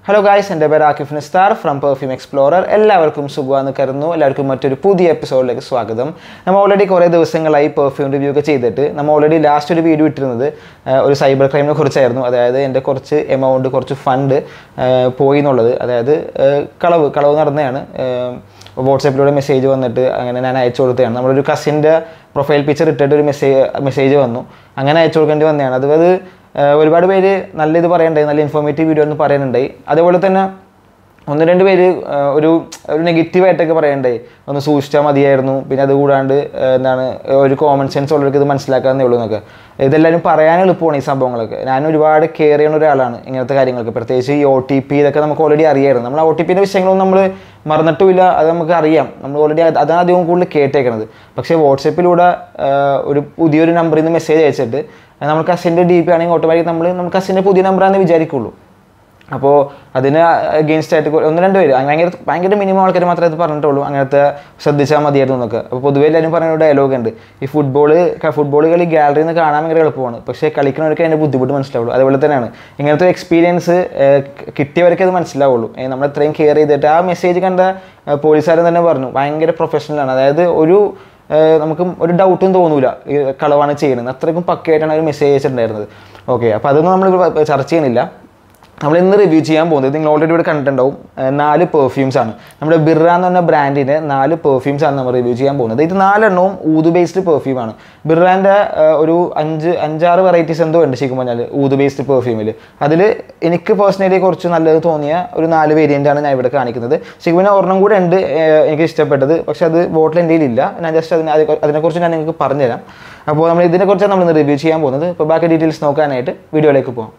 hello guys എൻ്റെ പേര് Aakif Nistar from perfume explorer എല്ലാവർക്കും സുഖമാണെന്ന് കരുതുന്നു എല്ലാവർക്കും മറ്റൊരു പുതിയ എപ്പിസോഡിലേക്ക് സ്വാഗതം നമ്മൾ ഓൾറെഡി കുറേ ദിവസങ്ങളായി പെർഫ്യൂം റിവ്യൂ ഒക്കെ ചെയ്തിട്ട് നമ്മൾ ഓൾറെഡി ലാസ്റ്റ് ഒരു വീഡിയോ ഇട്ടിരുന്നത് ആ, ഒരു സൈബർ ക്രൈമിനെ കുറിച്ചായിരുന്നു അതായത് എൻ്റെ കുറച്ച് എമൗണ്ട് കുറച്ച് ഫണ്ട് പോയി എന്നുള്ളത് അതായത് ആ, കളവ് കളവ് നടന്നതാണ് വാട്സാപ്പിലൂടെ മെസ്സേജ് വന്നിട്ട് അങ്ങനെ ഞാൻ അയച്ചു കൊടുത്തതാണ് നമ്മളൊരു കസിൻ്റെ പ്രൊഫൈൽ പിക്ചർ ഇട്ടിട്ട് ഒരു മെസ്സേജ് മെസ്സേജ് വന്നു അങ്ങനെ അയച്ചു കൊടുക്കേണ്ടി വന്നതാണ് അത് അത് ഏഹ് ഒരുപാട് പേര് നല്ല ഇത് പറയണ്ടായി നല്ല ഇൻഫോർമേറ്റീവ് വീഡിയോ എന്ന് പറയുന്നുണ്ടായി അതേപോലെ തന്നെ ഒന്ന് രണ്ട് പേര് ഏഹ് ഒരു ഒരു നെഗറ്റീവായിട്ടൊക്കെ പറയണ്ടായി ഒന്ന് സൂക്ഷിച്ചാൽ മതിയായിരുന്നു പിന്നെ അത് കൂടാണ്ട് ഏഹ് എന്താണ് ഒരു കോമൺ സെൻസ് ഉള്ളവർക്ക് ഇത് മനസ്സിലാക്കാന്നേ ഉള്ളൂ എന്നൊക്കെ ഇതെല്ലാവരും പറയാൻ എളുപ്പമാണ് ഈ സംഭവങ്ങളൊക്കെ ഞാൻ ഒരുപാട് കെയർ ചെയ്യുന്ന ഒരാളാണ് ഇങ്ങനത്തെ കാര്യങ്ങൾക്ക് പ്രത്യേകിച്ച് ഈ ഒ ടി പി ഇതൊക്കെ നമുക്ക് ഓൾറെഡി അറിയായിരുന്നു നമ്മൾ ഒ ടി പിൻ്റെ വിഷയങ്ങളൊന്നും നമ്മൾ മറന്നിട്ടുമില്ല അത് നമുക്ക് അറിയാം നമ്മൾ ഓൾറെഡി അതാണ് അധികം കൂടുതൽ കേട്ടേക്കണത് പക്ഷേ വാട്സപ്പിലൂടെ ഏഹ് ഒരു പുതിയൊരു നമ്പറിൽ നിന്ന് മെസ്സേജ് അയച്ചിട്ട് നമ്മൾ കസിൻ്റെ ഡി പി ആണെങ്കിൽ ഓട്ടോമാറ്റിക് നമ്മൾ നമ്മൾ കസിൻ്റെ പുതിയ നമ്പറാണെന്ന് വിചാരിക്കുള്ളൂ അപ്പോൾ അതിന് അഗെയിൻസ്റ്റ് ആയിട്ട് കൊ- ഒന്ന് രണ്ട് പേര് ഭയങ്കര ഭയങ്കര മിനിമം ആൾക്കാർ മാത്രമേ അത് പറഞ്ഞിട്ടുള്ളൂ അങ്ങനത്തെ ശ്രദ്ധിച്ചാൽ മതിയായിരുന്നു എന്നൊക്കെ അപ്പോൾ പൊതുവേ എല്ലാവരും പറഞ്ഞ ഒരു ഡയലോഗ് ഉണ്ട് ഈ ഫുട്ബോൾ ഫുട്ബോൾ കളി ഗാലറിയിൽ നിന്ന് കാണാൻ ഭയങ്കര എളുപ്പമാണ് പക്ഷേ കളിക്കുന്നവർക്ക് അതിൻ്റെ ബുദ്ധിമുട്ട് മനസ്സിലാവുള്ളൂ അതുപോലെ തന്നെയാണ് ഇങ്ങനത്തെ ഒരു എക്സ്പീരിയൻസ് കിട്ടിയവർക്ക് അത് മനസ്സിലാവുള്ളൂ ഏ, നമ്മൾ ഇത്രയും കെയർ ചെയ്തിട്ട് ആ മെസ്സേജ് കണ്ട പോലീസുകാരൻ തന്നെ പറഞ്ഞു ഭയങ്കര പ്രൊഫഷണലാണ് അതായത് ഒരു ഏഹ് നമുക്ക് ഒരു ഡൗട്ടും തോന്നൂല ഈ കളവാണ് ചെയ്യുന്നത് അത്രയ്ക്കും പക്കയായിട്ടാണ് ഒരു മെസ്സേജ് അയച്ചിട്ടുണ്ടായിരുന്നത് ഓക്കെ അപ്പോൾ അതൊന്നും നമ്മൾ ചർച്ച ചെയ്യുന്നില്ല നമ്മൾ ഇന്ന് റിവ്യൂ ചെയ്യാൻ പോകുന്നത് നിങ്ങൾ ഓൾറെഡി ഇവിടെ കണ്ടിട്ടുണ്ടാവും ഏഹ് നാല് പെർഫ്യൂംസ് ആണ് നമ്മുടെ ബിർറ എന്ന് പറഞ്ഞ ബ്രാൻഡിൻ്റെ നാല് പെർഫ്യൂംസ് ആണ് നമ്മൾ റിവ്യൂ ചെയ്യാൻ പോകുന്നത് ഇത് നാലെണ്ണവും ഊത് ബേസ്ഡ് പെർഫ്യൂം ആണ് ബിർറാൻ്റെ ഒരു അഞ്ച് അഞ്ചാറ് വെറൈറ്റീസ് എന്തോ ഉണ്ട് ശരിക്കും പറഞ്ഞാൽ ഊത് ബേസ്ഡ് പെർഫ്യൂമിൽ അതിൽ എനിക്ക് പേഴ്സണലി കുറച്ച് നല്ലത് തോന്നിയ ഒരു നാല് വേരിയൻ്റ് ആണ് ഞാൻ ഇവിടെ കാണിക്കുന്നത് ശരിക്കും പറഞ്ഞാൽ ഒരെണ്ണം കൂടെ ഉണ്ട് ഏഹ് എനിക്ക് ഇഷ്ടപ്പെട്ടത് പക്ഷെ അത് ബോട്ടിൽ എൻ്റെ ഇല്ല ഞാൻ ജസ്റ്റ് അതിനെ അതിനെ- അതിനെക്കുറിച്ച് ഞാൻ നിങ്ങൾക്ക് പറഞ്ഞുതരാം അപ്പോൾ നമ്മൾ ഇതിനെക്കുറിച്ചാണ് നമ്മൾ റിവ്യൂ ചെയ്യാൻ പോകുന്നത് അപ്പോൾ ബാക്കി ഡീറ്റെയിൽസ് നോക്കാനായിട്ട് വീഡിയോയിലേക്ക് പോകാം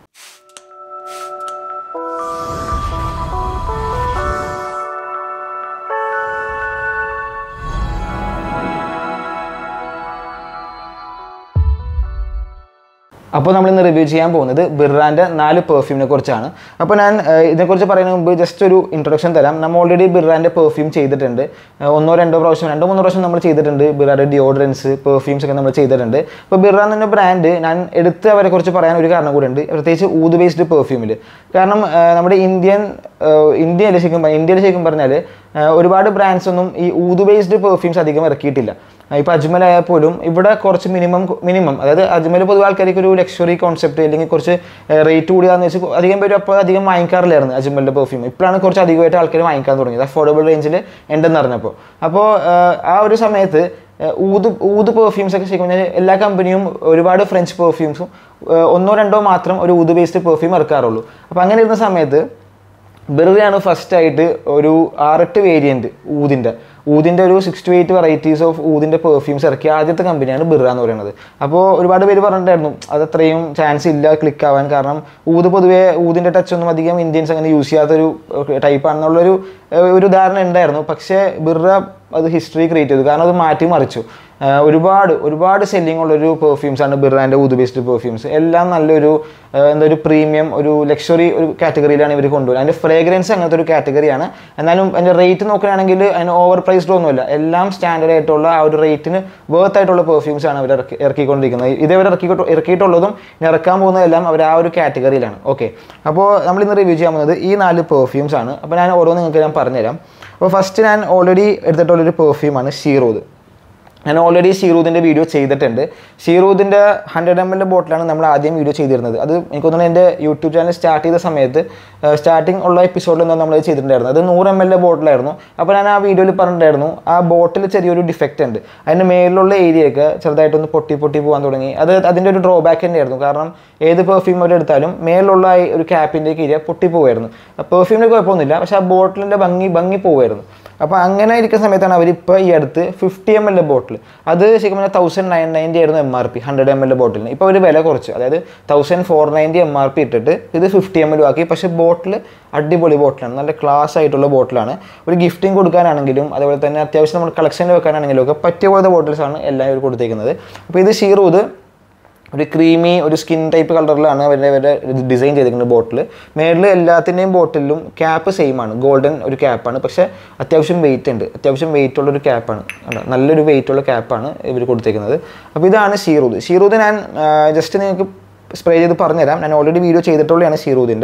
അപ്പോൾ നമ്മൾ ഇന്ന് റിവ്യൂ ചെയ്യാൻ പോകുന്നത് ബിർറാൻ്റെ നാല് പെർഫ്യൂമിനെ കുറിച്ചാണ് അപ്പോൾ ഞാൻ ഏഹ്, ഇതിനെക്കുറിച്ച് പറയുന്നതിന് മുമ്പ് ജസ്റ്റ് ഒരു ഇൻട്രൊഡക്ഷൻ തരാം നമ്മൾ ഓൾറെഡി ബിർറാൻ്റെ പെർഫ്യൂം ചെയ്തിട്ടുണ്ട് ഏഹ്, ഒന്നോ രണ്ടോ പ്രാവശ്യം രണ്ടോ മൂന്നോ പ്രാവശ്യം നമ്മൾ ചെയ്തിട്ടുണ്ട് ബിർറാൻ്റെ ഡിയോഡറൻസ് പെർഫ്യൂംസ് ഒക്കെ നമ്മൾ ചെയ്തിട്ടുണ്ട് അപ്പോൾ ബിർറ എന്ന ബ്രാൻഡ് ഞാൻ എടുത്ത് അവരെ കുറിച്ച് പറയാൻ ഒരു കാരണം കൂടെ ഉണ്ട് പ്രത്യേകിച്ച് ഊത് ബേസ്ഡ് പെർഫ്യൂമിൽ കാരണം ഏഹ്, നമ്മുടെ ഇന്ത്യൻ ഏഹ്, ഇന്ത്യയിൽ ശരിക്കും പറഞ്ഞാൽ ഇന്ത്യയിൽ ശരിക്കും പറഞ്ഞാൽ ഏഹ്, ഒരുപാട് ബ്രാൻഡ്സ് ഒന്നും ഈ ഊത് ബേസ്ഡ് പെർഫ്യൂംസ് അധികം ഇറക്കിയിട്ടില്ല ഇപ്പോൾ അജ്മൽ ആയാൽ പോലും ഇവിടെ കുറച്ച് മിനിമം മിനിമം അതായത് അജ്മൽ പൊതുവെ ആൾക്കാർക്ക് ഒരു ലക്ഷറി കോൺസെപ്റ്റ് അല്ലെങ്കിൽ കുറച്ച് റേറ്റ് കൂടിയാന്ന് വെച്ച് അധികം പേര് അപ്പോൾ അധികം വാങ്ങിക്കാറില്ലായിരുന്നു അജ്മലിൻ്റെ പെർഫ്യൂം ഇപ്പോഴാണ് കുറച്ച് അധികമായിട്ട് ആൾക്കാർ വാങ്ങിക്കാൻ തുടങ്ങിയത് അഫോർഡബിൾ റേഞ്ചിൽ ഉണ്ടെന്ന് അറിഞ്ഞപ്പോൾ അപ്പോൾ ആ ഒരു സമയത്ത് ഏഹ് ഊത് ഊത് പെർഫ്യൂംസ് ഒക്കെ ശരിക്കും പറഞ്ഞാൽ എല്ലാ കമ്പനിയും ഒരുപാട് ഫ്രഞ്ച് പെർഫ്യൂംസും ഒന്നോ രണ്ടോ മാത്രം ഒരു ഊത് ബേസ്ഡ് പെർഫ്യൂം ഇറക്കാറുള്ളൂ അപ്പോൾ അങ്ങനെ ഇരുന്ന സമയത്ത് ബെറിയാണ് ഫസ്റ്റ് ആയിട്ട് ഒരു ആറെട്ട് വേരിയൻറ്റ് ഊതിൻ്റെ ഊതിൻ്റെ ഒരു six to eight varieties of ഊതിൻ്റെ പെർഫ്യൂംസ് ഇറക്കിയ ആദ്യത്തെ കമ്പനിയാണ് ബിറ എന്ന് പറയുന്നത് അപ്പോൾ ഒരുപാട് പേര് പറഞ്ഞിട്ടുണ്ടായിരുന്നു അത് അത്രയും ചാൻസ് ഇല്ല ക്ലിക്ക് ആവാൻ കാരണം ഊത് പൊതുവേ ഊതിൻ്റെ ടച്ച് ഒന്നും അധികം ഇന്ത്യൻസ് അങ്ങനെ യൂസ് ചെയ്യാത്തൊരു ടൈപ്പ് ആണെന്നുള്ളൊരു ഏഹ്, ഒരു ധാരണ ഉണ്ടായിരുന്നു പക്ഷേ ബിറ അത് ഹിസ്റ്ററി ക്രിയേറ്റ് ചെയ്തു കാരണം അത് മാറ്റി മറിച്ചു ആഹ് ഒരുപാട് ഒരുപാട് സെല്ലിംഗ് ഉള്ളൊരു പെർഫ്യൂംസ് ആണ് ബിറാൻ്റെ ഊത് ബേസ്ഡ് പെർഫ്യൂംസ് എല്ലാം നല്ലൊരു ആഹ് എന്താ ഒരു പ്രീമിയം ഒരു ലക്ഷറി ഒരു കാറ്റഗറിയിലാണ് ഇവർ കൊണ്ടുവരുന്നത് അതിൻ്റെ ഫ്രേഗ്രൻസ് അങ്ങനത്തെ ഒരു കാറ്റഗറിയാണ് എന്നാലും അതിൻ്റെ റേറ്റ് നോക്കുകയാണെങ്കിൽ അതിന് ഓവർ പ്രൈസ്ഡ് ഒന്നുമില്ല എല്ലാം സ്റ്റാൻഡേർഡ് ആയിട്ടുള്ള ആ ഒരു റേറ്റിന് വേർത്ത് ആയിട്ടുള്ള പെർഫ്യൂംസ് ആണ് അവർ ഇറക്കി ഇറക്കിക്കൊണ്ടിരിക്കുന്നത് ഇതേവരെ ഇറക്കിക്കോട്ട് ഇറക്കിയിട്ടുള്ളതും ഇനി ഇറക്കാൻ പോകുന്നതെല്ലാം അവർ ആ ഒരു കാറ്റഗറിയിലാണ് ഓക്കെ അപ്പോൾ നമ്മൾ ഇന്ന് റിവ്യൂ ചെയ്യാൻ പോകുന്നത് ഈ നാല് പെർഫ്യൂംസ് ആണ് അപ്പോൾ ഞാൻ ഓരോന്ന് നിങ്ങൾക്ക് ഞാൻ പറഞ്ഞുതരാം അപ്പോൾ ഫസ്റ്റ് ഞാൻ ഓൾറെഡി എടുത്തിട്ടുള്ളൊരു പെർഫ്യൂമാണ് ഷീറോദ് ഞാൻ ഓൾറെഡി ഷീറൂദിൻ്റെ വീഡിയോ ചെയ്തിട്ടുണ്ട് ഷീറൂദിൻ്റെ ഹൺഡ്രഡ് എം എൽ ബോട്ടിലാണ് നമ്മൾ ആദ്യം വീഡിയോ ചെയ്തിരുന്നത് അത് എനിക്ക് തോന്നുന്നു എൻ്റെ യൂട്യൂബ് ചാനൽ സ്റ്റാർട്ട് ചെയ്ത സമയത്ത് സ്റ്റാർട്ടിങ് ഉള്ള എപ്പിസോഡിലൊന്നും നമ്മൾ ചെയ്തിട്ടുണ്ടായിരുന്നു അത് നൂറ് എം എൽ ബോട്ടിലായിരുന്നു അപ്പോൾ ഞാൻ ആ വീഡിയോയിൽ പറഞ്ഞിട്ടുണ്ടായിരുന്നു ആ ബോട്ടിൽ ചെറിയൊരു ഡിഫക്റ്റ് ഉണ്ട് അതിൻ്റെ മേലിലുള്ള ഏരിയയൊക്കെ ചെറുതായിട്ടൊന്ന് പൊട്ടി പൊട്ടി പോകാൻ തുടങ്ങി അത് അതിൻ്റെ ഒരു ഡ്രോബാക്ക് തന്നെയായിരുന്നു കാരണം ഏത് പെർഫ്യൂം അവർ എടുത്താലും മേലിലുള്ള ആ ഒരു ക്യാപ്പിൻ്റെ ഏരിയ പൊട്ടിപ്പോവായിരുന്നു പെർഫ്യൂമിന് കുഴപ്പമൊന്നുമില്ല പക്ഷേ ആ ബോട്ടിലിൻ്റെ ഭംഗി ഭംഗി പോവായിരുന്നു അപ്പോൾ അങ്ങനെ ഇരിക്കുന്ന സമയത്താണ് അവരിപ്പോൾ ഈ അടുത്ത് ഫിഫ്റ്റി എം എൽ ബോട്ടിൽ അത് ശരിക്കും പറഞ്ഞാൽ തൗസൻഡ് നയൻ നയൻറ്റി ആയിരുന്നു M R P hundred M L ബോട്ടിലിന് ഇപ്പോൾ അവർ വില കുറച്ച് അതായത് thousand four ninety M R P ഇട്ടിട്ട് ഇത് ഫിഫ്റ്റി എം എൽ ആക്കി പക്ഷേ ബോട്ടിൽ അടിപൊളി ബോട്ടിലാണ് നല്ല ക്ലാസ് ആയിട്ടുള്ള ബോട്ടിലാണ് ഒരു ഗിഫ്റ്റിംഗ് കൊടുക്കാനാണെങ്കിലും അതുപോലെ തന്നെ അത്യാവശ്യം നമ്മൾ കളക്ഷനിൽ വെക്കാനാണെങ്കിലും ഒക്കെ പറ്റിയ പോലത്തെ ബോട്ടിൽസാണ് എല്ലാം ഇവർ കൊടുത്തേക്കുന്നത് അപ്പോൾ ഇത് ഷീറൂത് ഒരു ക്രീമി ഒരു സ്കിൻ ടൈപ്പ് കളറിലാണ് അവരുടെ അവരുടെ ഡിസൈൻ ചെയ്തിരിക്കുന്നത് ബോട്ടിൽ മേളിൽ എല്ലാത്തിൻ്റെയും ബോട്ടിലും ക്യാപ്പ് സെയിം ആണ് ഗോൾഡൻ ഒരു ക്യാപ്പാണ് പക്ഷേ അത്യാവശ്യം വെയിറ്റ് ഉണ്ട് അത്യാവശ്യം വെയിറ്റ് ഉള്ള ഒരു ക്യാപ്പാണ് കണ്ടോ നല്ലൊരു വെയിറ്റ് ഉള്ള ക്യാപ്പാണ് ഇവർ കൊടുത്തേക്കുന്നത് അപ്പോൾ ഇതാണ് ഷീറൂദ് ഷീറൂദ് ഞാൻ ജസ്റ്റ് നിങ്ങൾക്ക് സ്പ്രേ ചെയ്ത് പറഞ്ഞുതരാം ഞാൻ ഓൾറെഡി വീഡിയോ ചെയ്തിട്ടുള്ളതാണ് ഷീറൂദിൻ്റെ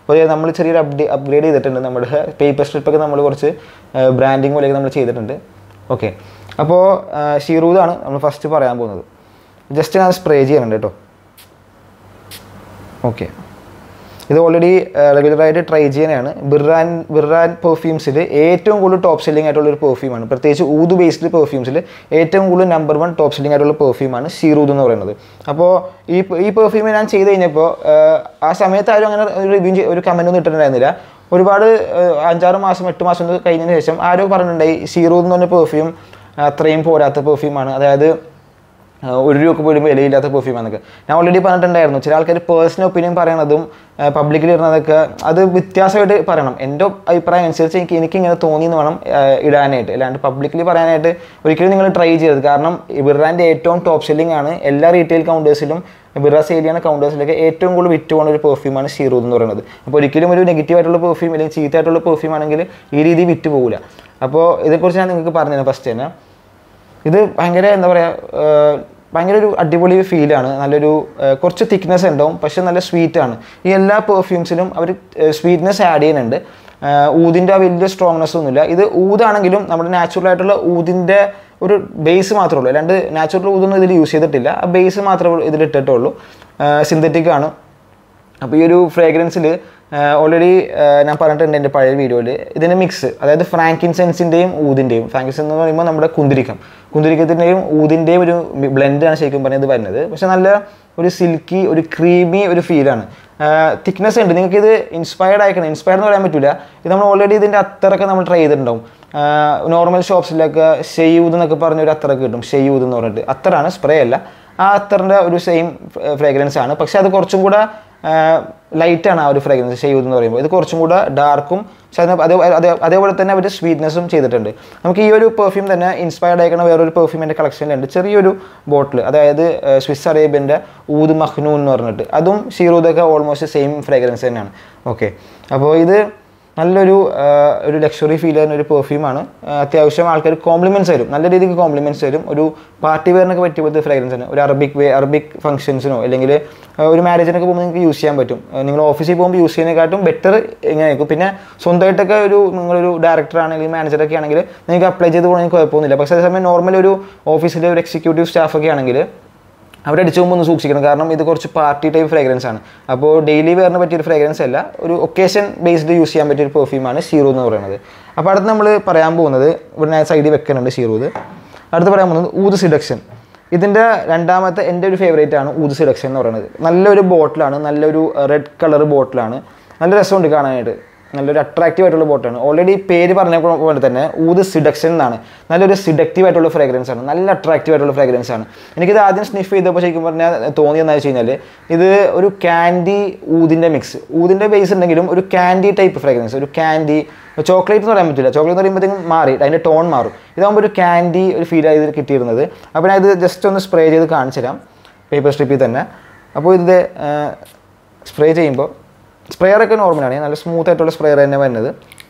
അപ്പോൾ നമ്മൾ ചെറിയൊരു അപ്ഡേ അപ്ഗ്രേഡ് ചെയ്തിട്ടുണ്ട് നമ്മുടെ പേപ്പർ സ്ട്രിപ്പൊക്കെ നമ്മൾ കുറച്ച് ബ്രാൻഡിങ് പോലെയൊക്കെ നമ്മൾ ചെയ്തിട്ടുണ്ട് ഓക്കെ അപ്പോൾ ഷീറൂദാണ് നമ്മൾ ഫസ്റ്റ് പറയാൻ പോകുന്നത് ജസ്റ്റ് ഞാൻ സ്പ്രേ ചെയ്യുന്നുണ്ട് കേട്ടോ ഓക്കെ ഇത് ഓൾറെഡി റെഗുലറായിട്ട് ട്രൈ ചെയ്യാനാണ് ബിർറാൻ ബിർറാൻ പെർഫ്യൂംസിൽ ഏറ്റവും കൂടുതൽ ടോപ്പ് സെല്ലിംഗ് ആയിട്ടുള്ള ഒരു പെർഫ്യൂമാണ് പ്രത്യേകിച്ച് ഊത് ബേസ്ഡ് പെർഫ്യൂംസിൽ ഏറ്റവും കൂടുതൽ നമ്പർ വൺ ടോപ്പ് സെല്ലിംഗ് ആയിട്ടുള്ള പെർഫ്യൂമാണ് ഷീറൂദ് എന്ന് പറയുന്നത് അപ്പോൾ ഈ ഈ പെർഫ്യൂം ഞാൻ ചെയ്ത് കഴിഞ്ഞപ്പോൾ ആ സമയത്ത് ആരും അങ്ങനെ ഒരു റിവ്യൂ ഒരു കമൻ്റ് ഒന്നും ഇട്ടിട്ടുണ്ടായിരുന്നില്ല ഒരുപാട് ഏഹ്, അഞ്ചാറ് മാസം എട്ട് മാസം ഒന്ന് കഴിഞ്ഞതിന് ശേഷം ആരോ പറഞ്ഞിട്ടുണ്ടായി ഷീറൂദ് എന്ന് പറഞ്ഞ പെർഫ്യൂം അത്രയും പോരാത്ത പെർഫ്യൂമാണ് അതായത് ആഹ് ഒരു രൂപ പോലും വിലയില്ലാത്ത പെർഫ്യൂം എന്നൊക്കെ ഞാൻ ഓൾറെഡി പറഞ്ഞിട്ടുണ്ടായിരുന്നു ചില ആൾക്കാർ പേഴ്സണൽ ഒപ്പീനിയൻ പറയണതും പബ്ലിക്കിൽ ഇടുന്നതൊക്കെ അത് വ്യത്യാസമായിട്ട് പറയണം എൻ്റെ അഭിപ്രായം അനുസരിച്ച് എനിക്ക് എനിക്ക് ഇങ്ങനെ തോന്നി എന്ന് വേണം ആഹ് ഇടാനായിട്ട് അല്ലാണ്ട് പബ്ലിക്കലി പറയാനായിട്ട് ഒരിക്കലും നിങ്ങൾ ട്രൈ ചെയ്യരുത് കാരണം ബിറാൻ്റെ ഏറ്റവും ടോപ്പ് സെല്ലിംഗ് ആണ് എല്ലാ റീറ്റെയിൽ കൗണ്ടേഴ്സിലും ബിറ സെയിൽ ചെയ്യുന്ന കൗണ്ടേഴ്സിലൊക്കെ ഏറ്റവും കൂടുതൽ വിറ്റ് പോകുന്ന ഒരു പെർഫ്യൂമാണ് ഷീറൂദ് എന്ന് പറയുന്നത് അപ്പോൾ ഒരിക്കലും ഒരു നെഗറ്റീവ് ആയിട്ടുള്ള പെർഫ്യൂം അല്ലെങ്കിൽ ചീത്തയായിട്ടുള്ള പെർഫ്യൂം ആണെങ്കിൽ ഈ രീതി വിറ്റ് പോകില്ല അപ്പോൾ ഇതേക്കുറിച്ച് ഞാൻ നിങ്ങൾക്ക് പറഞ്ഞു തരാം ഫസ്റ്റ് തന്നെ ഇത് ഭയങ്കര എന്താ പറയുക ഭയങ്കര ഒരു അടിപൊളി ഫീലാണ് നല്ലൊരു ആ, കുറച്ച് തിക്നെസ് ഉണ്ടാവും പക്ഷെ നല്ല സ്വീറ്റ് ആണ് ഈ എല്ലാ പെർഫ്യൂംസിലും അവർ സ്വീറ്റ്നെസ് ആഡ് ചെയ്യുന്നുണ്ട് ആ, ഊതിൻ്റെ ആ വലിയ സ്ട്രോങ്നെസ് ഒന്നുമില്ല ഇത് ഊതാണെങ്കിലും നമ്മുടെ നാച്ചുറൽ ആയിട്ടുള്ള ഊതിൻ്റെ ഒരു ബേസ് മാത്രമേ ഉള്ളൂ അല്ലാണ്ട് നാച്ചുറൽ ഊതൊന്നും ഇതിൽ യൂസ് ചെയ്തിട്ടില്ല ആ ബേസ് മാത്രമേ ഇതിൽ ഇട്ടിട്ടുള്ളൂ സിന്തറ്റിക് ആണ് അപ്പോൾ ഈ ഒരു ഫ്രേഗ്രൻസിൽ ഓൾറെഡി ഞാൻ പറഞ്ഞിട്ടുണ്ട് എൻ്റെ പഴയ വീഡിയോയിൽ ഇതിൻ്റെ മിക്സ് അതായത് ഫ്രാങ്കിൻസെൻസിൻ്റെയും ഊതിൻ്റെയും ഫ്രാങ്കിൻസെൻസ് എന്ന് പറയുമ്പോൾ നമ്മുടെ കുന്തിരിക്കം കുന്തിരിക്കത്തിൻ്റെയും ഊതിൻ്റെയും ഒരു ബ്ലെൻഡാണ് ശരിക്കും പറഞ്ഞത് വരുന്നത് പക്ഷെ നല്ല ഒരു സിൽക്കി ഒരു ക്രീമി ഒരു ഫീലാണ് തിക്നെസ് ഉണ്ട് നിങ്ങൾക്ക് ഇത് ഇൻസ്പയർഡ് ആയിക്കണം ഇൻസ്പയർഡ് എന്ന് പറയാൻ പറ്റില്ല ഇത് നമ്മൾ ഓൾറെഡി ഇതിൻ്റെ അത്തറൊക്കെ നമ്മൾ ട്രൈ ചെയ്തിട്ടുണ്ടാവും നോർമൽ ഷോപ്സിലൊക്കെ ഷെയ്യൂദ് എന്നൊക്കെ പറഞ്ഞ ഒരു അത്തറൊക്കെ കിട്ടും ഷെയ്യൂദ് എന്ന് പറഞ്ഞിട്ട് അത്തറാണ് സ്പ്രേ അല്ല ആ അത്തറിൻ്റെ ഒരു സെയിം ഫ്രേഗ്രൻസ് ആണ് പക്ഷെ അത് കുറച്ചും കൂടെ ലൈറ്റാണ് ആ ഒരു ഫ്രേഗ്രൻസ് ഷെയ്യൂദ് എന്ന് പറയുമ്പോൾ ഇത് കുറച്ചും കൂടെ ഡാർക്കും പക്ഷെ അതിന് അതേ അതേ- അതേപോലെ തന്നെ അവർ സ്വീറ്റ്നെസ്സും ചെയ്തിട്ടുണ്ട് നമുക്ക് ഈ ഒരു പെർഫ്യൂം തന്നെ ഇൻസ്പയർഡ് ആയിക്കണ വേറൊരു പെർഫ്യൂം എൻ്റെ കളക്ഷനിലുണ്ട് ചെറിയൊരു ബോട്ടിൽ അതായത് ഏഹ്, സ്വിസ് അറേബ്യൻ്റെ ഊദ് മഹ്നൂ എന്ന് പറഞ്ഞിട്ട് അതും ഷീറൂദൊക്കെ ഓൾമോസ്റ്റ് സെയിം ഫ്രേഗ്രൻസ് തന്നെയാണ് ഓക്കെ അപ്പോൾ ഇത് നല്ലൊരു ആ, ഒരു ലക്ഷറി ഫീൽ ചെയ്യുന്ന ഒരു പെർഫ്യൂമാണ് അത്യാവശ്യം ആൾക്കാർ കോംപ്ലിമെൻറ്റ്സ് തരും നല്ല രീതിക്ക് കോംപ്ലിമെൻറ്റ്സ് തരും ഒരു പാർട്ടി വെയറിനൊക്കെ പറ്റിയ പോലത്തെ ഫ്രാഗ്രൻസ് ആണ് ഒരു അറബിക് വേ അറബിക് ഫംഗ്ഷൻസിനോ അല്ലെങ്കിൽ ആ, ഒരു മാരേജിനൊക്കെ പോകുമ്പോൾ നിങ്ങൾക്ക് യൂസ് ചെയ്യാൻ പറ്റും ആ, നിങ്ങൾ ഓഫീസിൽ പോകുമ്പോൾ യൂസ് ചെയ്യുന്നതിനെക്കാട്ടും ബെറ്റർ ഇങ്ങനെ ആയിരിക്കും പിന്നെ സ്വന്തമായിട്ടൊക്കെ ഒരു നിങ്ങളൊരു ഡയറക്ടർ ആണെങ്കിൽ മാനേജറൊക്കെ ആണെങ്കിൽ നിങ്ങൾക്ക് അപ്ലൈ ചെയ്ത് പോകണമെങ്കിൽ കുഴപ്പമൊന്നുമില്ല പക്ഷേ അതേസമയം നോർമൽ ഒരു ഓഫീസിലെ ഒരു എക്സിക്യൂട്ടീവ് സ്റ്റാഫൊക്കെ ആണെങ്കിൽ അവിടെ അടിച്ചു പോകുമ്പോൾ ഒന്ന് സൂക്ഷിക്കണം കാരണം ഇത് കുറച്ച് പാർട്ടി ടൈപ്പ് ഫ്രേഗ്രൻസ് ആണ് അപ്പോൾ ഡെയിലി വെയറിന് പറ്റിയൊരു ഫ്രേഗ്രൻസ് അല്ല ഒരു ഒക്കേഷൻ ബേസ്ഡ് യൂസ് ചെയ്യാൻ പറ്റിയ ഒരു പെർഫ്യൂമാണ് ഷീറൂ എന്ന് പറയുന്നത് അപ്പോൾ അടുത്ത് നമ്മൾ പറയാൻ പോകുന്നത് ഇവിടെ ഞാൻ സൈഡിൽ വെക്കുന്നുണ്ട് ഷീറൂത് അടുത്ത് പറയാൻ പോകുന്നത് ഊത് സിഡക്ഷൻ ഇതിൻ്റെ രണ്ടാമത്തെ എൻ്റെ ഒരു ഫേവറേറ്റ് ആണ് ഊത് സിഡക്ഷൻ എന്ന് പറയുന്നത് നല്ലൊരു ബോട്ടിലാണ് നല്ലൊരു റെഡ് കളർ ബോട്ടിലാണ് നല്ല രസമുണ്ട് കാണാനായിട്ട് നല്ലൊരു അട്രാക്റ്റീവ് ആയിട്ടുള്ള ബോട്ടാണ് ഓൾറെഡി പേര് പറഞ്ഞ പോലെ തന്നെ ഊത് സിഡക്ഷൻ എന്നാണ് നല്ലൊരു സിഡക്റ്റീവ് ആയിട്ടുള്ള ഫ്രാഗ്രൻസ് ആണ് നല്ല അട്രാക്റ്റീവ് ആയിട്ടുള്ള ഫ്രാഗ്രൻസ് ആണ് എനിക്കിത് ആദ്യം സ്നിഫ് ചെയ്തപ്പോൾ ശരിക്കും പറഞ്ഞാൽ തോന്നിയെന്ന് വെച്ച് കഴിഞ്ഞാൽ ഇത് ഒരു ക്യാൻഡി ഊതിൻ്റെ മിക്സ് ഊതിൻ്റെ ബേസ് ഉണ്ടെങ്കിലും ഒരു ക്യാൻഡി ടൈപ്പ് ഫ്രാഗ്രൻസ് ഒരു ക്യാൻഡി ചോക്ലേറ്റ് എന്ന് പറയാൻ പറ്റില്ല ചോക്ലേറ്റ് എന്ന് പറയുമ്പോഴത്തേക്കും മാറി അതിൻ്റെ ടോൺ മാറും ഇതാകുമ്പോൾ ഒരു ക്യാൻഡി ഒരു ഫീൽ ആയത് കിട്ടിയിരുന്നത് അപ്പോൾ ഞാൻ ഇത് ജസ്റ്റ് ഒന്ന് സ്പ്രേ ചെയ്ത് കാണിച്ചു തരാം പേപ്പർ സ്ട്രിപ്പിൽ തന്നെ അപ്പോൾ ഇത് സ്പ്രേ ചെയ്യുമ്പോൾ സ്പ്രെയറൊക്കെ നോർമലാണ് നല്ല സ്മൂത്ത് ആയിട്ടുള്ള സ്പ്രെയർ തന്നെ വരുന്നത്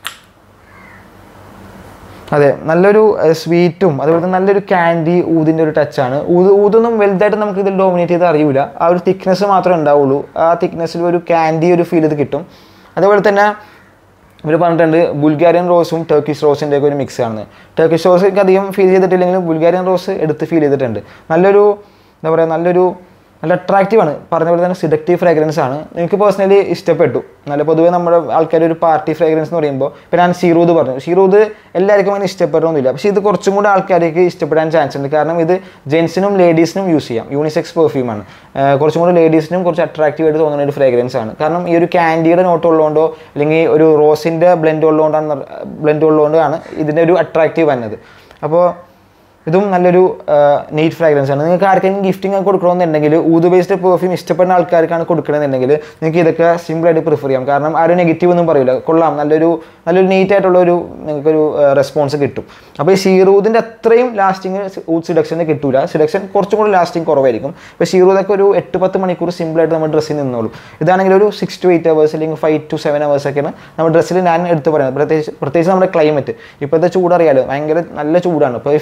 അതെ നല്ലൊരു സ്വീറ്റും അതുപോലെ തന്നെ നല്ലൊരു ക്യാൻഡി ഊതിൻ്റെ ഒരു ടച്ചാണ് ഊത് ഊതൊന്നും വലുതായിട്ട് നമുക്ക് ഇതിൽ ഡോമിനേറ്റ് ചെയ്ത് അറിയില്ല ആ ഒരു തിക്നെസ് മാത്രമേ ഉണ്ടാവുള്ളൂ ആ തിക്നെസ്സിൽ ഒരു ക്യാൻഡി ഒരു ഫീൽ ഇത് കിട്ടും അതേപോലെ തന്നെ ഇവർ പറഞ്ഞിട്ടുണ്ട് ബുൾഗാരിയൻ റോസും ടർക്കിഷ് റോസിൻ്റെ ഒക്കെ ഒരു മിക്സ് ആണ് ടർക്കിഷ് റോസ് എനിക്ക് അധികം ഫീൽ ചെയ്തിട്ടില്ലെങ്കിലും ബുൾഗാരിയൻ റോസ് എടുത്ത് ഫീൽ ചെയ്തിട്ടുണ്ട് നല്ലൊരു എന്താ പറയുക നല്ലൊരു നല്ല അട്രാക്റ്റീവ് ആണ് പറഞ്ഞ പോലെ തന്നെ സിഡക്റ്റീവ് ഫ്രാഗ്രൻസ് ആണ് എനിക്ക് പേഴ്സണലി ഇഷ്ടപ്പെട്ടു നല്ല പൊതുവേ നമ്മുടെ ആൾക്കാർ ഒരു പാർട്ടി ഫ്രാഗ്രൻസ് എന്ന് പറയുമ്പോൾ ഇപ്പോൾ ഞാൻ ഷീറൂദ് പറഞ്ഞു ഷീറൂദ് എല്ലാവർക്കും അങ്ങനെ ഇഷ്ടപ്പെടണമെന്നില്ല പക്ഷേ ഇത് കുറച്ചും കൂടി ആൾക്കാർക്ക് ഇഷ്ടപ്പെടാൻ ചാൻസ് ഉണ്ട് കാരണം ഇത് ജെൻസിനും ലേഡീസിനും യൂസ് ചെയ്യാം യൂണിസെക്സ് പെർഫ്യൂമാണ് കുറച്ചും കൂടി ലേഡീസിനും കുറച്ച് അട്രാക്റ്റീവ് ആയിട്ട് തോന്നുന്ന ഒരു ഫ്രാഗ്രൻസ് ആണ് കാരണം ഈ ഒരു ക്യാൻഡിയുടെ നോട്ട് ഉള്ളതുകൊണ്ടോ അല്ലെങ്കിൽ ഒരു റോസിൻ്റെ ബ്ലെൻഡ് ഉള്ളതുകൊണ്ടാണ് ബ്ലെൻഡ് ഉള്ളതുകൊണ്ടാണ് ഇതിൻ്റെ ഒരു അട്രാക്റ്റീവ് വന്നത് അപ്പോൾ ഇതും നല്ലൊരു നീറ്റ് ഫ്രാഗ്രൻസ് ആണ് നിങ്ങൾക്ക് ആർക്കെങ്കിലും ഗിഫ്റ്റിംഗ് ഒക്കെ കൊടുക്കണമെന്നുണ്ടെങ്കിൽ ഊത് ബേസ്ഡ് പെർഫ്യൂം ഇഷ്ടപ്പെടുന്ന ആൾക്കാർക്കാണ് കൊടുക്കണമെന്നുണ്ടെങ്കിൽ നിങ്ങൾക്ക് ഇതൊക്കെ സിമ്പിളായിട്ട് പ്രിഫർ ചെയ്യാം കാരണം ആരും നെഗറ്റീവ് ഒന്നും പറയില്ല കൊള്ളാം നല്ലൊരു നല്ലൊരു നീറ്റ് ആയിട്ടുള്ള ഒരു നിങ്ങൾക്കൊരു റെസ്പോൺസ് കിട്ടും അപ്പോൾ ഈ ഷീറൂദിൻ്റെ അത്രയും ലാസ്റ്റിങ് ഊത് സിഡക്ഷന് കിട്ടൂല സിഡക്ഷൻ കുറച്ചും കൂടി ലാസ്റ്റിംഗ് കുറവായിരിക്കും ഇപ്പോൾ ഷീറൂദൊക്കെ ഒരു എട്ട് പത്ത് മണിക്കൂർ സിമ്പിളായിട്ട് നമ്മൾ ഡ്രസ്സിൽ നിന്നോളും ഇതാണെങ്കിൽ ഒരു സിക്സ് ടു എയ്റ്റ് അവേഴ്സ് അല്ലെങ്കിൽ ഫൈവ് ടു സെവൻ അവേഴ്സ് ഒക്കെയാണ് നമ്മുടെ ഡ്രസ്സിൽ ഞാൻ എടുത്ത് പറയുന്നത് പ്രത്യേകിച്ച് പ്രത്യേകിച്ച് നമ്മുടെ ക്ലൈമറ്റ് ഇപ്പോഴത്തെ ചൂടറിയാലോ ഭയങ്കര നല്ല ചൂടാണ് ഇപ്പോൾ ഈ ഫീൽഡ് വർക്ക്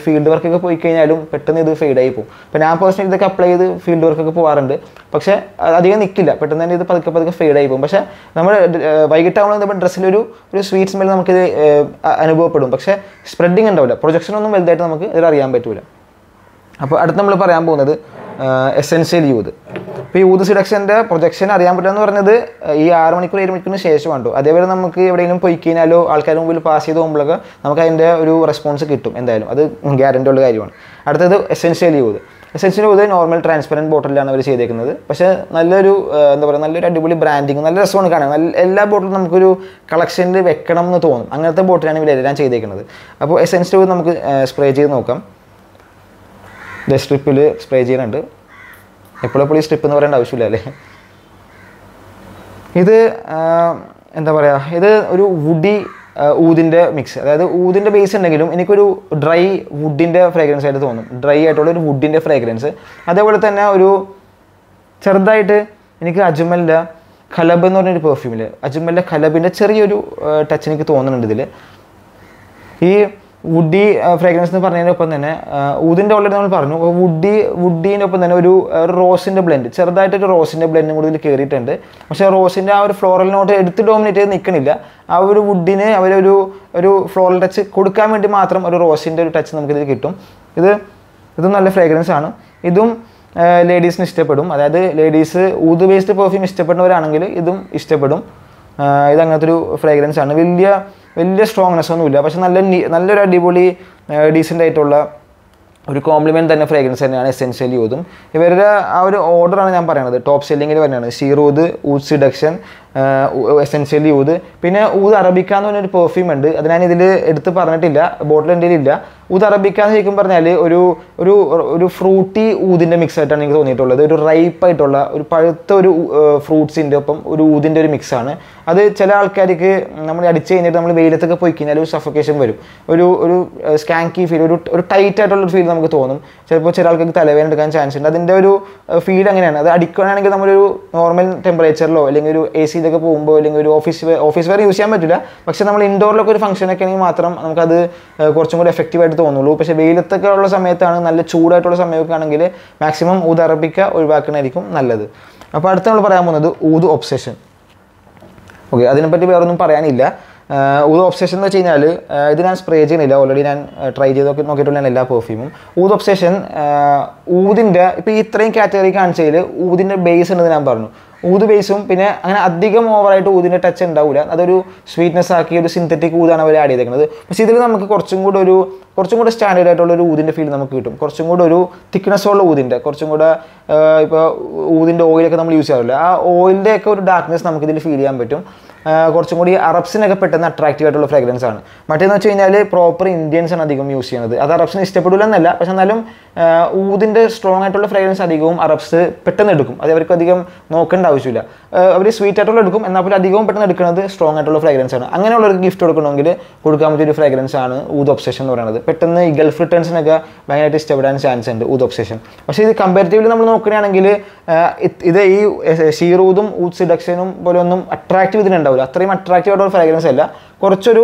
വർക്കൊക്കെ പോയി കഴിഞ്ഞാലും പെട്ടെന്ന് ഇത് ഫെയ്ഡ് ആയി പോകും അപ്പോൾ ഞാൻ പേഴ്സണലി ഇതൊക്കെ അപ്ലൈ ചെയ്ത് ഫീൽഡ് വർക്കൊക്കെ പോകാറുണ്ട് പക്ഷേ അത് അധികം നിൽക്കില്ല പെട്ടെന്ന് തന്നെ ഇത് പതുക്കെ പതുക്കെ ഫെയ്ഡ് ആയി പോകും പക്ഷേ നമ്മൾ വൈകിട്ടാകുമ്പോൾ നമ്മൾ ഡ്രസ്സിലൊരു ഒരു സ്വീറ്റ് സ്മെൽ നമുക്കിത് ഏഹ്, അ- അനുഭവപ്പെടും പക്ഷേ സ്പ്രെഡിങ് ഉണ്ടാവില്ല പ്രൊജക്ഷൻ ഒന്നും വലുതായിട്ട് നമുക്ക് ഇത് അറിയാൻ പറ്റൂല അപ്പോൾ അടുത്ത് നമ്മൾ പറയാൻ പോകുന്നത് എസെൻഷ്യൽ യൂത് ഇപ്പോൾ ഈ യൂത് സിഡക്ഷൻ്റെ പ്രൊജക്ഷൻ അറിയാൻ പറ്റുക എന്ന് പറഞ്ഞത് ആ, ഈ ആറ് മണിക്കൂർ ഏഴ് മണിക്കൂറിന് ശേഷം ഉണ്ടോ അതേപോലെ നമുക്ക് എവിടെയെങ്കിലും പോയി കഴിഞ്ഞാലോ ആൾക്കാരുടെ മുമ്പിൽ പാസ് ചെയ്ത് പോകുമ്പോഴൊക്കെ നമുക്ക് അതിൻ്റെ ഒരു റെസ്പോൺസ് കിട്ടും എന്തായാലും അത് ഗ്യാരണ്ടി ഉള്ള കാര്യമാണ് അടുത്തത് essential youth essential youth normal transparent ബോട്ടിലാണ് അവർ ചെയ്തേക്കുന്നത് പക്ഷേ നല്ലൊരു ആ, എന്താ പറയുക നല്ലൊരു അടിപൊളി ബ്രാൻഡിങ് നല്ല രസമാണ് കാണാൻ നല്ല എല്ലാ ബോട്ടിലും നമുക്കൊരു കളക്ഷനിൽ വെക്കണം എന്ന് തോന്നും അങ്ങനത്തെ ബോട്ടിലാണ് ഇവരെല്ലാം ചെയ്തേക്കുന്നത് അപ്പോൾ എസെൻഷ്യൽ യൂത് നമുക്ക് സ്പ്രേ ചെയ്ത് നോക്കാം ഇത് സ്ട്രിപ്പിൽ സ്പ്രേ ചെയ്യുന്നുണ്ട് എപ്പോഴെപ്പോഴും ഈ സ്ട്രിപ്പ് എന്ന് പറയേണ്ട ആവശ്യമില്ല അല്ലേ ഇത് ആ, എന്താ പറയുക ഇത് ഒരു വുഡി ഊതിൻ്റെ മിക്സ് അതായത് ഊതിൻ്റെ ബേസ് ഉണ്ടെങ്കിലും എനിക്കൊരു ഡ്രൈ വുഡിൻ്റെ ഫ്രേഗ്രൻസ് ആയിട്ട് തോന്നും ഡ്രൈ ആയിട്ടുള്ള ഒരു വുഡിൻ്റെ ഫ്രേഗ്രൻസ് അതേപോലെ തന്നെ ഒരു ചെറുതായിട്ട് എനിക്ക് അജ്മലിൻ്റെ ഖലബ് എന്ന് പറഞ്ഞൊരു പെർഫ്യൂമിൽ അജ്മലിൻ്റെ ഖലബിൻ്റെ ചെറിയൊരു ടച്ച് എനിക്ക് തോന്നുന്നുണ്ട് ഇതിൽ ഈ വുഡി ഫ്രേഗ്രൻസ് എന്ന് പറഞ്ഞതിനൊപ്പം തന്നെ ഊതിൻ്റെ ഓൾറെഡി നമ്മൾ പറഞ്ഞു അപ്പോൾ വുഡി വുഡീൻ്റെ ഒപ്പം തന്നെ ഒരു ആ, ഒരു റോസിൻ്റെ ബ്ലെൻഡ് ചെറുതായിട്ടൊരു റോസിൻ്റെ ബ്ലെൻഡും കൂടി ഇതിൽ കയറിയിട്ടുണ്ട് പക്ഷേ റോസിൻ്റെ ആ ഒരു ഫ്ലോറൽ നോട്ട് എടുത്ത് ഡോമിനേറ്റ് ചെയ്ത് നിൽക്കണില്ല ആ ഒരു വുഡിന് അവരൊരു ഒരു ഫ്ലോറൽ ടച്ച് കൊടുക്കാൻ വേണ്ടി മാത്രം ഒരു റോസിൻ്റെ ഒരു ടച്ച് നമുക്കിതിൽ കിട്ടും ഇത് ഇതും നല്ല ഫ്രേഗ്രൻസ് ആണ് ഇതും ലേഡീസിന് ഇഷ്ടപ്പെടും അതായത് ലേഡീസ് ഊത് ബേസ്ഡ് പെർഫ്യൂം ഇഷ്ടപ്പെടുന്നവരാണെങ്കിൽ ഇതും ഇഷ്ടപ്പെടും ആ, ഇത് അങ്ങനത്തെ ഒരു ഫ്രേഗ്രൻസ് ആണ് വലിയ വലിയ സ്ട്രോങ്നെസ് ഒന്നുമില്ല പക്ഷെ നല്ല നി- നല്ലൊരു അടിപൊളി ഡീസൻ്റ് ആയിട്ടുള്ള ഒരു കോംപ്ലിമെൻറ്റ് തന്നെ ഫ്രേഗ്രൻസ് തന്നെയാണ് എസെൻഷ്യലി യൂതും ഇവരുടെ ആ ഒരു ഓർഡറാണ് ഞാൻ പറയുന്നത് ടോപ്പ് സെല്ലിങ്ങിൽ തന്നെയാണ് ഷീറൂദ് ഊത് സിഡക്ഷൻ എസെൻഷ്യലി യൂത് പിന്നെ ഊത് അറബിക്ക എന്ന് പറഞ്ഞൊരു പെർഫ്യൂം ഉണ്ട് അത് ഞാൻ ഇതിൽ എടുത്ത് പറഞ്ഞിട്ടില്ല ബോട്ടിൽ എൻ്റെ ഇല്ല ഊത് അറബിക്ക എന്ന് ശരിക്കും പറഞ്ഞാൽ ഒരു ഒരു ഒരു ഫ്രൂട്ടി ഊതിൻ്റെ മിക്സ് ആയിട്ടാണ് എനിക്ക് തോന്നിയിട്ടുള്ളത് ഒരു റൈപ്പ് ആയിട്ടുള്ള ഒരു പഴുത്ത ഒരു ഫ്രൂട്ട്സിൻ്റെ ഒപ്പം ഒരു ഊതിൻ്റെ ഒരു മിക്സാണ് അത് ചില ആൾക്കാർക്ക് നമ്മൾ അടിച്ച് കഴിഞ്ഞിട്ട് നമ്മൾ വെയിലത്തൊക്കെ പോയി കഴിഞ്ഞാൽ ഒരു സഫക്കേഷൻ വരും ഒരു ഒരു സ്കാങ്കി ഫീൽ ഒരു ഒരു ടൈറ്റ് ആയിട്ടുള്ള ഒരു ഫീൽ നമുക്ക് തോന്നും ചിലപ്പോൾ ചില ആൾക്കാർക്ക് തലവേദന എടുക്കാൻ ചാൻസ് ഉണ്ട് അതിൻ്റെ ഒരു ഫീൽ അങ്ങനെയാണ് അത് അടിക്കുകയാണെങ്കിൽ നമ്മളൊരു നോർമൽ ടെമ്പറേച്ചറിലോ അല്ലെങ്കിൽ ഒരു എ സിയിലൊക്കെ പോകുമ്പോൾ അല്ലെങ്കിൽ ഒരു ഓഫീസ് ഓഫീസ് വെയർ യൂസ് ചെയ്യാൻ പറ്റില്ല പക്ഷേ നമ്മൾ ഇൻഡോറിലൊക്കെ ഒരു ഫംഗ്ഷനൊക്കെ ആണെങ്കിൽ മാത്രം നമുക്കത് ഏഹ്, കുറച്ചും കൂടി എഫക്റ്റീവ് ആയിട്ട് തോന്നുള്ളൂ പക്ഷേ വെയിലത്തൊക്കെ ഉള്ള സമയത്താണ് നല്ല ചൂടായിട്ടുള്ള സമയമൊക്കെ ആണെങ്കിൽ മാക്സിമം ഊത് അറബിക്ക ഒഴിവാക്കണമായിരിക്കും നല്ലത് അപ്പോൾ അടുത്ത നമ്മൾ പറയാൻ പോകുന്നത് ഊത് ഒബ്സെഷൻ ഓക്കെ അതിനെപ്പറ്റി വേറൊന്നും പറയാനില്ല ആഹ് ഊത് ഒബ്സെഷൻ എന്ന് വെച്ച് കഴിഞ്ഞാൽ ഇത് ഞാൻ സ്പ്രേ ചെയ്യുന്നില്ല ഓൾറെഡി ഞാൻ ട്രൈ ചെയ്ത് നോക്കി നോക്കിയിട്ടുള്ള എല്ലാ പെർഫ്യൂമും ഊത് ഒബ്സെഷൻ ഊതിൻ്റെ ഇപ്പോൾ ഈ ഇത്രയും കാറ്റഗറി കാണിച്ചതിൽ ഊതിൻ്റെ ബേസ് ഉണ്ടെന്ന് ഞാൻ പറഞ്ഞു ഊത് ബേസും പിന്നെ അങ്ങനെ അധികം ഓവറായിട്ട് ഊതിൻ്റെ ടച്ച് ഉണ്ടാവില്ല അതൊരു സ്വീറ്റ്നെസ് ആക്കി ഒരു സിന്തറ്റിക് ഊതാണ് അവർ ആഡ് ചെയ്തേക്കുന്നത് പക്ഷേ ഇതിൽ നമുക്ക് കുറച്ചും കൂടെ ഒരു കുറച്ചും കൂടെ സ്റ്റാൻഡേർഡ് ആയിട്ടുള്ള ഒരു ഊതിൻ്റെ ഫീൽ നമുക്ക് കിട്ടും കുറച്ചും കൂടെ ഒരു തിക്നെസ് ഉള്ള ഊതിൻ്റെ കുറച്ചും കൂടെ ഇപ്പോൾ ഊതിൻ്റെ ഓയിലൊക്കെ നമ്മൾ യൂസ് ചെയ്യാറില്ല ആ ഓയിലിൻ്റെ ഒക്കെ ഒരു ഡാർക്ക്നെസ് നമുക്ക് ഇതിൽ ഫീൽ ചെയ്യാൻ പറ്റും ആ, കുറച്ചും കൂടി അറബ്സിനൊക്കെ പെട്ടെന്ന് അട്രാക്റ്റീവ് ആയിട്ടുള്ള ഫ്രാഗ്രൻസ് ആണ് മറ്റേന്ന് വെച്ച് കഴിഞ്ഞാൽ പ്രോപ്പർ ഇന്ത്യൻസ് ആണ് അധികം യൂസ് ചെയ്യുന്നത് അത് അറബ്സിന് ഇഷ്ടപ്പെടില്ല എന്നല്ല പക്ഷെ എന്നാലും ആ, ഊതിൻ്റെ സ്ട്രോങ് ആയിട്ടുള്ള ഫ്രാഗ്രൻസ് അധികവും അറബ്സ് പെട്ടെന്ന് എടുക്കും അത് അവർക്ക് അധികം നോക്കേണ്ട ആവശ്യമില്ല അവർ സ്വീറ്റ് ആയിട്ടുള്ള എടുക്കും എന്നാൽ പോലും അധികവും പെട്ടെന്ന് എടുക്കുന്നത് സ്ട്രോങ് ആയിട്ടുള്ള ഫ്രാഗ്രൻസ് ആണ് അങ്ങനെയുള്ളവർക്ക് ഗിഫ്റ്റ് കൊടുക്കണമെങ്കിൽ കൊടുക്കാൻ പറ്റിയ ഒരു ഫ്രാഗ്രൻസ് ആണ് ഊത് ഒബ്സെഷൻ എന്ന് പറയുന്നത് പെട്ടെന്ന് ഈ ഗൾഫ് റിട്ടേൺസിനൊക്കെ ഭയങ്കരമായിട്ട് ഇഷ്ടപ്പെടാൻ ചാൻസ് ഉണ്ട് ഊത് ഒബ്സെഷൻ പക്ഷേ ഇത് കമ്പാരിറ്റീവ്ലി നമ്മൾ നോക്കുകയാണെങ്കിൽ ഇത് ഈ ഷീറൂതും ഊത് സിഡക്ഷനും പോലെ ഒന്നും അട്രാക്റ്റീവ് ഇതിനുണ്ടാവില്ല അത്രയും അട്രാക്റ്റീവ് ആയിട്ടുള്ള ഫ്രാഗ്രൻസ് അല്ല കുറച്ചൊരു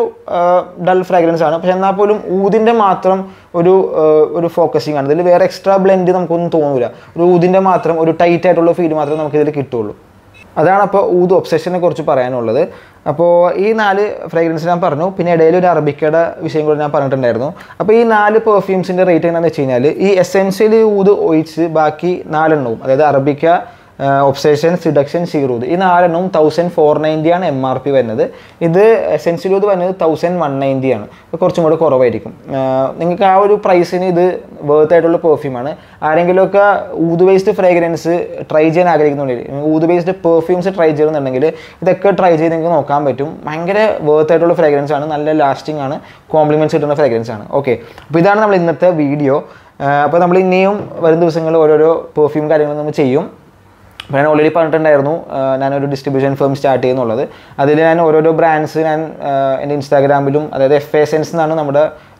ഡൾ ഫ്രാഗ്രൻസ് ആണ് പക്ഷെ എന്നാൽ പോലും ഊതിൻ്റെ മാത്രം ഒരു ആ, ഒരു ഫോക്കസിങ് ആണ് ഇതിൽ വേറെ എക്സ്ട്രാ ബ്ലെൻഡ് നമുക്കൊന്നും തോന്നില്ല ഒരു ഊതിൻ്റെ മാത്രം ഒരു ടൈറ്റ് ആയിട്ടുള്ള ഫീൽ മാത്രമേ നമുക്ക് ഇതിൽ കിട്ടുള്ളൂ അതാണ് അപ്പോൾ ഊത് ഒബ്സെഷനെ കുറിച്ച് പറയാനുള്ളത് അപ്പോൾ ഈ നാല് ഫ്രേഗ്രൻസ് ഞാൻ പറഞ്ഞു പിന്നെ ഇടയിൽ ഒരു അറബിക്കയുടെ വിഷയം കൂടി ഞാൻ പറഞ്ഞിട്ടുണ്ടായിരുന്നു അപ്പോൾ ഈ നാല് പെർഫ്യൂംസിൻ്റെ റേറ്റ് എങ്ങനെയാണെന്ന് വെച്ച് കഴിഞ്ഞാൽ ഈ എസെൻഷ്യലി ഊത് ഒഴിച്ച് ബാക്കി നാലെണ്ണവും അതായത് അറബിക്ക ഒബ്സെഷൻ സിഡക്ഷൻ സീറൂത് ഈ നാലെണ്ണവും തൗസൻഡ് ഫോർ നയൻറ്റി ആണ് എം ആർ പി വരുന്നത് ഇത് എസെൻഷ്യൽ ഊത് വരുന്നത് തൗസൻഡ് വൺ നയൻറ്റി ആണ് അപ്പോൾ കുറച്ചും കൂടെ കുറവായിരിക്കും ആഹ് നിങ്ങൾക്ക് ആ ഒരു പ്രൈസിന് ഇത് വേർത്ത് ആയിട്ടുള്ള പെർഫ്യൂമാണ് ആരെങ്കിലുമൊക്കെ ഊത് ബേസ്ഡ് ഫ്രേഗ്രൻസ് ട്രൈ ചെയ്യാൻ ആഗ്രഹിക്കുന്നുണ്ടെങ്കിൽ ഊത് ബേസ്ഡ് പെർഫ്യൂംസ് ട്രൈ ചെയ്യുന്നുണ്ടെങ്കിൽ ഇതൊക്കെ ട്രൈ ചെയ്ത് നിങ്ങൾക്ക് നോക്കാൻ പറ്റും ഭയങ്കര വേർത്ത് ആയിട്ടുള്ള ഫ്രേഗ്രൻസ് ആണ് നല്ല ലാസ്റ്റിംഗ് ആണ് കോംപ്ലിമെൻറ്റ്സ് കിട്ടുന്ന ഫ്രേഗ്രൻസ് ആണ് ഓക്കെ അപ്പോൾ ഇതാണ് നമ്മൾ ഇന്നത്തെ വീഡിയോ അപ്പോൾ നമ്മൾ ഇനിയും വരും ദിവസങ്ങളിൽ ഓരോരോ പെർഫ്യൂം കാര്യങ്ങൾ നമ്മൾ ചെയ്യും അപ്പോൾ ഞാൻ ഓൾറെഡി പറഞ്ഞിട്ടുണ്ടായിരുന്നു ആ, ഞാനൊരു ഡിസ്ട്രിബ്യൂഷൻ ഫേം സ്റ്റാർട്ട് ചെയ്യുന്നുള്ളത് അതിൽ ഞാൻ ഓരോരോ ബ്രാൻഡ്സ് ഞാൻ ആ, എൻ്റെ ഇൻസ്റ്റാഗ്രാമിലും അതായത് എഫ് എസെൻസ് എന്നാണ് നമ്മുടെ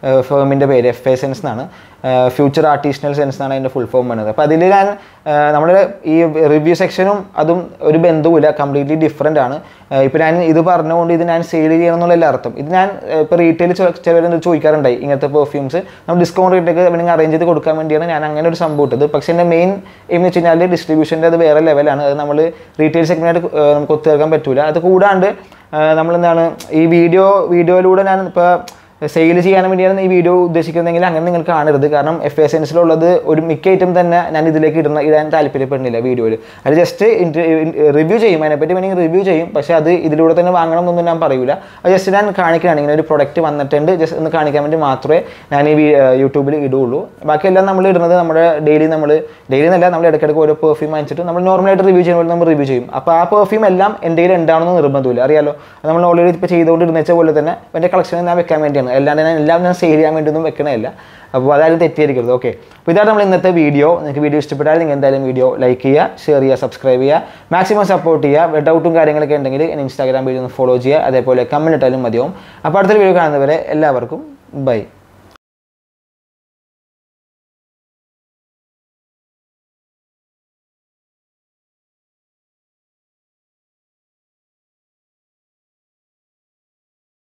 ഫേമിൻ്റെ പേര് എഫ് എ സെൻസ് എന്നാണ് ഫ്യൂച്ചർ ആർട്ടിഷണൽ സെൻസ് എന്നാണ് അതിൻ്റെ ഫുൾ ഫോം വരുന്നത് അപ്പോൾ അതിൽ ഞാൻ നമ്മുടെ ഈ റിവ്യൂ സെക്ഷനും അതും ഒരു ബന്ധവുമില്ല കംപ്ലീറ്റ്ലി ഡിഫറെൻ്റ് ആണ് ഇപ്പോൾ ഞാൻ ഇത് പറഞ്ഞുകൊണ്ട് ഇത് ഞാൻ സെയിൽ ചെയ്യണം എന്നുള്ളതല്ല അർത്ഥം ഇത് ഞാൻ ഇപ്പോൾ റീറ്റെയിൽ ചിലവർ ചോദിക്കാറുണ്ടായി ഇങ്ങനത്തെ പെർഫ്യൂംസ് നമ്മൾ ഡിസ്കൗണ്ട് റേറ്റൊക്കെ വേണമെങ്കിൽ അറേഞ്ച് ചെയ്ത് കൊടുക്കാൻ വേണ്ടിയാണ് ഞാൻ അങ്ങനെ ഒരു സംഭവം ഇട്ടത് പക്ഷേ എൻ്റെ മെയിൻ എയിം എന്ന് വെച്ച് കഴിഞ്ഞാൽ ഡിസ്ട്രിബ്യൂഷൻ്റെ അത് വേറെ ലെവലാണ് അത് നമ്മൾ റീറ്റെയിൽ സെഗ്മെൻറ്റായിട്ട് നമുക്ക് ഒത്തുതീർക്കാൻ പറ്റില്ല അത് കൂടാണ്ട് നമ്മളെന്താണ് ഈ വീഡിയോ വീഡിയോയിലൂടെ ഞാൻ ഇപ്പോൾ സെയിൽ ചെയ്യാൻ വേണ്ടിയാണ് ഈ വീഡിയോ ഉദ്ദേശിക്കുന്നതെങ്കിൽ അങ്ങനെ നിങ്ങൾ കാണരുത് കാരണം എഫ് എസ് എൻസിലുള്ളത് ഒരു മിക്ക ഐറ്റം തന്നെ ഞാൻ ഇതിലേക്ക് ഇടുന്ന ഇടാൻ താല്പര്യപ്പെടുന്നില്ല വീഡിയോയിൽ അത് ജസ്റ്റ് റിവ്യൂ ചെയ്യും അതിനെപ്പറ്റി വേണമെങ്കിൽ റിവ്യൂ ചെയ്യും പക്ഷേ അത് ഇതിലൂടെ തന്നെ വാങ്ങണം എന്നൊന്നും ഞാൻ പറയൂല അത് ജസ്റ്റ് ഞാൻ കാണിക്കുകയാണ് ഇങ്ങനെ ഒരു പ്രൊഡക്റ്റ് വന്നിട്ടുണ്ട് ജസ്റ്റ് ഒന്ന് കാണിക്കാൻ വേണ്ടി മാത്രമേ ഞാൻ ഈ യൂട്യൂബിൽ ഇടുള്ളൂ ബാക്കിയെല്ലാം നമ്മൾ ഇടുന്നത് നമ്മുടെ ഡെയിലി നമ്മൾ ഡെയിലി എന്നല്ല നമ്മൾ ഇടയ്ക്കിടയ്ക്ക് ഓരോ പെർഫ്യൂം വാങ്ങിച്ചിട്ട് നമ്മൾ നോർമലായിട്ട് റിവ്യൂ ചെയ്യുമ്പോൾ നമ്മൾ റിവ്യൂ ചെയ്യും അപ്പോൾ ആ പെർഫ്യൂം എല്ലാം എൻ്റെ കയ്യിൽ ഉണ്ടാവണമെന്ന് നിർബന്ധമില്ല അറിയാലോ അത് നമ്മൾ ഓൾറെഡി ഇപ്പോൾ ചെയ്തുകൊണ്ടിരുന്ന വെച്ച പോലെ തന്നെ എൻ്റെ കളക്ഷൻ ഞാൻ വെക്കാൻ വേണ്ടിയാണ് അല്ലാണ്ട് ഞാൻ എല്ലാം ഞാൻ സെയിൽ ചെയ്യാൻ വേണ്ടിയൊന്നും വെക്കണമല്ല അപ്പോൾ അതായത് തെറ്റിയിരിക്കരുത് ഓക്കെ അപ്പോൾ ഇതാണ് നമ്മൾ ഇന്നത്തെ വീഡിയോ നിങ്ങൾക്ക് വീഡിയോ ഇഷ്ടപ്പെട്ടാൽ നിങ്ങൾ എന്തായാലും വീഡിയോ ലൈക്ക് ചെയ്യുക ഷെയർ ചെയ്യുക സബ്സ്ക്രൈബ് ചെയ്യുക മാക്സിമം സപ്പോർട്ട് ചെയ്യുക ഡൗട്ടും കാര്യങ്ങളൊക്കെ ഉണ്ടെങ്കിൽ എൻ്റെ ഇൻസ്റ്റാഗ്രാം പേജ് ഒന്ന് ഫോളോ ചെയ്യുക അതേപോലെ കമൻറ്റ് ഇട്ടാലും മതിയാവും അപ്പോൾ അടുത്തൊരു വീഡിയോ കാണുന്നവരെ എല്ലാവർക്കും ബൈ